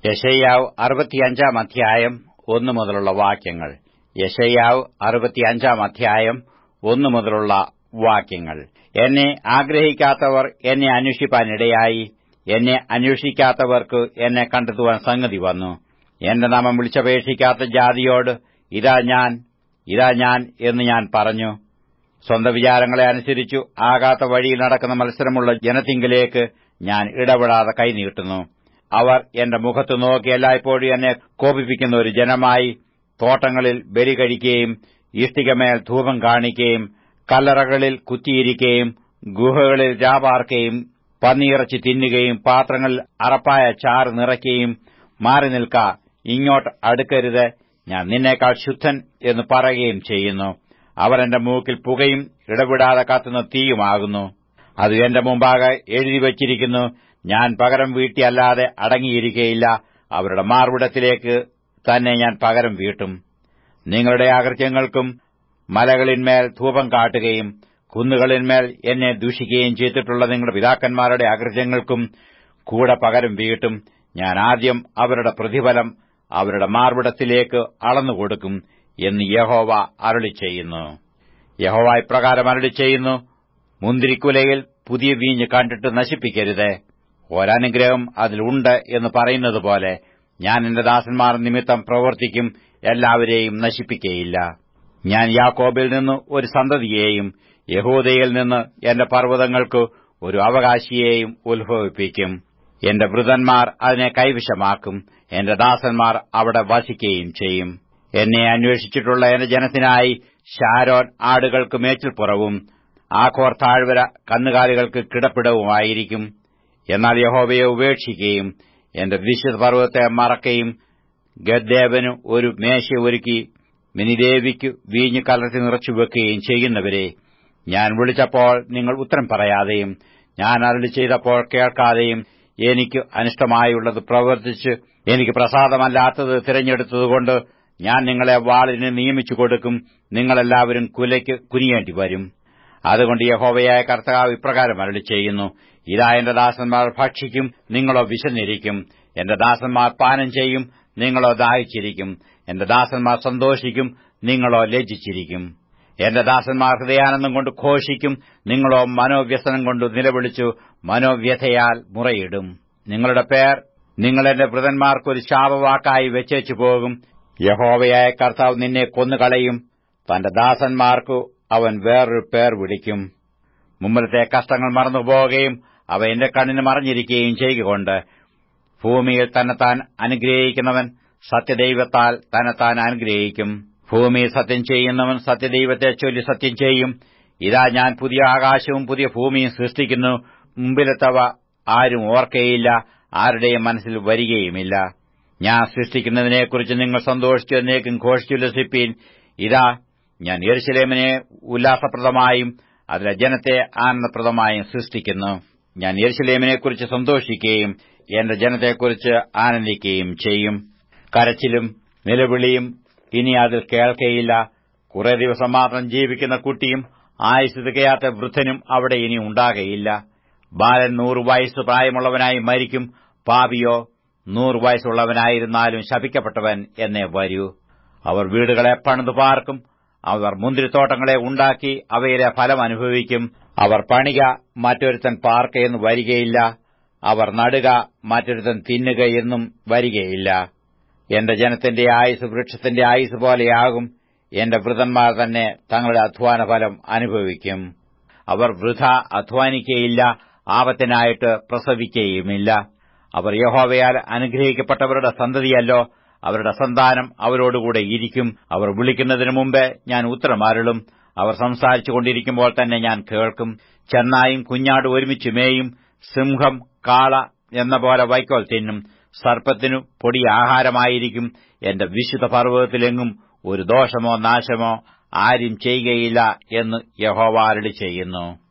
യശയ്യാവ് അറുപത്തിയഞ്ചാം അധ്യായം ഒന്നു മുതലുള്ള വാക്യങ്ങൾ യശയ്യാവ് അറുപത്തിയഞ്ചാം അധ്യായം ഒന്നു മുതലുള്ള വാക്യങ്ങൾ എന്നെ ആഗ്രഹിക്കാത്തവർ എന്നെ അന്വേഷിപ്പാനിടയായി എന്നെ അന്വേഷിക്കാത്തവർക്ക് എന്നെ കണ്ടെത്തുവാൻ സംഗതി വന്നു എന്റെ നാമം വിളിച്ചപേക്ഷിക്കാത്ത ജാതിയോട് ഇതാ ഞാൻ ഇതാ ഞാൻ എന്ന് ഞാൻ പറഞ്ഞു സ്വന്തം വിചാരങ്ങളെ അനുസരിച്ചു ആകാത്ത വഴിയിൽ നടക്കുന്ന മത്സരമുള്ള ജനത്തിങ്കിലേക്ക് ഞാൻ ഇടപെടാതെ കൈനീട്ടുന്നു അവർ എന്റെ മുഖത്ത് നോക്കി എല്ലായ്പ്പോഴും എന്നെ കോപിപ്പിക്കുന്ന ഒരു ജനമായി തോട്ടങ്ങളിൽ ബലി കഴിക്കുകയും ഇഷ്ടികമേൽ ധൂപം കാണിക്കുകയും കല്ലറകളിൽ കുത്തിയിരിക്കുകയും ഗുഹകളിൽ രാപാർക്കുകയും പന്നിയിറച്ചി തിന്നുകയും പാത്രങ്ങളിൽ അറപ്പായ ചാറ് നിറയ്ക്കുകയും മാറി നിൽക്ക ഇങ്ങോട്ട് അടുക്കരുത് ഞാൻ നിന്നേക്കാൾ ശുദ്ധൻ എന്ന് പറയുകയും ചെയ്യുന്നു അവർ എന്റെ മൂക്കിൽ പുകയും ഇടപെടാതെ കത്തുന്ന തീയുമാകുന്നു അത് എന്റെ മുമ്പാകെ എഴുതി വച്ചിരിക്കുന്നു ഞാൻ പകരം വീട്ടിയല്ലാതെ അടങ്ങിയിരിക്കയില്ല അവരുടെ മാർവിടത്തിലേക്ക് തന്നെ ഞാൻ പകരം വീട്ടും നിങ്ങളുടെ അകൃത്യങ്ങൾക്കും മലകളിന്മേൽ ധൂപം കാട്ടുകയും കുന്നുകളിന്മേൽ എന്നെ ദൂഷിക്കുകയും ചെയ്തിട്ടുള്ള നിങ്ങളുടെ പിതാക്കന്മാരുടെ അകൃത്യങ്ങൾക്കും കൂടെ പകരം വീട്ടും ഞാൻ ആദ്യം അവരുടെ പ്രതിഫലം അവരുടെ മാർവിടത്തിലേക്ക് അളന്നുകൊടുക്കും എന്ന് യഹോവ അരളി ചെയ്യുന്നു യഹോവ ഇപ്രകാരം അരളി ചെയ്യുന്നു മുന്തിരിക്കുലയിൽ പുതിയ വീഞ്ഞ് കണ്ടിട്ട് നശിപ്പിക്കരുത് ഒരനുഗ്രഹം അതിലുണ്ട് എന്ന് പറയുന്നത് പോലെ ഞാൻ എന്റെ ദാസന്മാർ നിമിത്തം പ്രവർത്തിക്കും എല്ലാവരെയും നശിപ്പിക്കയില്ല ഞാൻ യാക്കോബിൽ നിന്ന് ഒരു സന്തതിയെയും യഹൂദയിൽ നിന്ന് എന്റെ പർവ്വതങ്ങൾക്ക് ഒരു അവകാശിയെയും ഉത്ഭവിപ്പിക്കും എന്റെ വൃതന്മാർ അതിനെ കൈവശമാക്കും എന്റെ ദാസന്മാർ അവിടെ വസിക്കുകയും ചെയ്യും എന്നെ അന്വേഷിച്ചിട്ടുള്ള എന്റെ ജനത്തിനായി ഷാരോൻ ആടുകൾക്ക് മേച്ചിൽപ്പുറവും ആഖോർ താഴ്വര കന്നുകാലികൾക്ക് കിടപ്പിടവുമായിരിക്കും എന്നാൽ യഹോവയെ ഉപേക്ഷിക്കുകയും എന്റെ വിശുദ്ധ പർവ്വതത്തെ മറക്കുകയും ഗദ്ദേവന് ഒരു മേശ ഒരുക്കി മിനിദേവിക്ക് വീഞ്ഞു കലർത്തി നിറച്ചു വെക്കുകയും ചെയ്യുന്നവരെ ഞാൻ വിളിച്ചപ്പോൾ നിങ്ങൾ ഉത്തരം പറയാതെയും ഞാൻ അരളി ചെയ്തപ്പോൾ കേൾക്കാതെയും എനിക്ക് അനിഷ്ടമായുള്ളത് പ്രവർത്തിച്ച് എനിക്ക് പ്രസാദമല്ലാത്തത് തിരഞ്ഞെടുത്തതുകൊണ്ട് ഞാൻ നിങ്ങളെ വാളിന് നിയമിച്ചു കൊടുക്കും നിങ്ങളെല്ലാവരും കുലയ്ക്ക് കുനിയേണ്ടി വരും അതുകൊണ്ട് യഹോവയായ കർത്താവ് ഇപ്രകാരം അരളി ചെയ്യുന്നു ഇതാ എന്റെ ദാസന്മാർ ഭക്ഷിക്കും നിങ്ങളോ വിശന്നിരിക്കും എന്റെ ദാസന്മാർ പാനം ചെയ്യും നിങ്ങളോ ദാഹിച്ചിരിക്കും എന്റെ ദാസന്മാർ സന്തോഷിക്കും നിങ്ങളോ ലജ്ജിച്ചിരിക്കും എന്റെ ദാസന്മാർ ഹൃദയാനന്ദം കൊണ്ട് ഘോഷിക്കും നിങ്ങളോ മനോവ്യസനം കൊണ്ട് നിലവിളിച്ചു മനോവ്യഥയാൽ മുറയിടും നിങ്ങളുടെ പേർ നിങ്ങൾ എന്റെ വൃതന്മാർക്കൊരു ശാപവാക്കായി വെച്ചേച്ചു പോകും യഹോവയായ കർത്താവ് നിന്നെ കൊന്നുകളയും തന്റെ ദാസന്മാർക്കു അവൻ വേറൊരു പേർ വിളിക്കും മുമ്പിലത്തെ കഷ്ടങ്ങൾ മറന്നുപോകുകയും അവ എന്റെ കണ്ണിന് മറഞ്ഞിരിക്കുകയും ചെയ്യുകൊണ്ട് ഭൂമിയിൽ തന്നെത്താൻ അനുഗ്രഹിക്കുന്നവൻ സത്യദൈവത്താൽ തന്നെത്താൻ അനുഗ്രഹിക്കും ഭൂമിയിൽ സത്യം ചെയ്യുന്നവൻ സത്യദൈവത്തെ ചൊല്ലി സത്യം ചെയ്യും ഇതാ ഞാൻ പുതിയ ആകാശവും പുതിയ ഭൂമിയും സൃഷ്ടിക്കുന്നു മുമ്പിലെത്തവ ആരും ഓർക്കയില്ല ആരുടെയും മനസ്സിൽ വരികയുമില്ല ഞാൻ സൃഷ്ടിക്കുന്നതിനെക്കുറിച്ച് നിങ്ങൾ സന്തോഷിച്ചു എന്നേക്കും ഘോഷിച്ചുല്ലസിപ്പീൻ ഇതാ ഞാൻ യെരുശലേമിനെ ഉല്ലാസപ്രദമായും അതിലെ ജനത്തെ ആനന്ദപ്രദമായും സൃഷ്ടിക്കുന്നു ഞാൻ യെരുശലേമിനെക്കുറിച്ച് സന്തോഷിക്കുകയും എന്റെ ജനത്തെക്കുറിച്ച് ആനന്ദിക്കുകയും ചെയ്യും കരച്ചിലും നിലവിളിയും ഇനി അതിൽ കേൾക്കയില്ല കുറെ ദിവസം മാത്രം ജീവിക്കുന്ന കുട്ടിയും ആയുസ് തികയാത്ത വൃദ്ധനും അവിടെ ഇനി ഉണ്ടാകയില്ല ബാലൻ നൂറ് വയസ്സ് പ്രായമുള്ളവനായി മരിക്കും പാപിയോ നൂറ് വയസ്സുള്ളവനായിരുന്നാലും ശപിക്കപ്പെട്ടവൻ എന്നേ വരൂ അവർ വീടുകളെ പണിതു പാർക്കും അവർ മുന്തിരിത്തോട്ടങ്ങളെ ഉണ്ടാക്കി അവയിലെ ഫലം അനുഭവിക്കും അവർ പണിക മറ്റൊരുത്തൻ പാർക്കയെന്ന് വരികയില്ല അവർ നടുക മറ്റൊരുത്തൻ തിന്നുക എന്നും വരികയില്ല എന്റെ ജനത്തിന്റെ ആയുസ് വൃക്ഷത്തിന്റെ ആയുസ് പോലെയാകും എന്റെ വൃതന്മാർ തന്നെ തങ്ങളുടെ അധ്വാന ഫലം അനുഭവിക്കും അവർ വൃഥ അധ്വാനിക്കയില്ല ആപത്തിനായിട്ട് പ്രസവിക്കുകയുമില്ല അവർ യഹോവയാൽ അനുഗ്രഹിക്കപ്പെട്ടവരുടെ സന്തതിയല്ലോ അവരുടെ സന്താനം അവരോടുകൂടെ ഇരിക്കും അവർ വിളിക്കുന്നതിനു മുമ്പേ ഞാൻ ഉത്തരമാരുളും അവർ സംസാരിച്ചുകൊണ്ടിരിക്കുമ്പോൾ തന്നെ ഞാൻ കേൾക്കും ചെന്നായും കുഞ്ഞാട് ഒരുമിച്ച് മേയും സിംഹം കാള എന്ന പോലെ വൈക്കോൽ തിന്നും സർപ്പത്തിനു പൊടി ആഹാരമായിരിക്കും എന്റെ വിശുദ്ധ പർവ്വതത്തിലെങ്ങും ഒരു ദോഷമോ നാശമോ ആരും ചെയ്യുകയില്ല എന്ന് യഹോവാരടി ചെയ്യുന്നു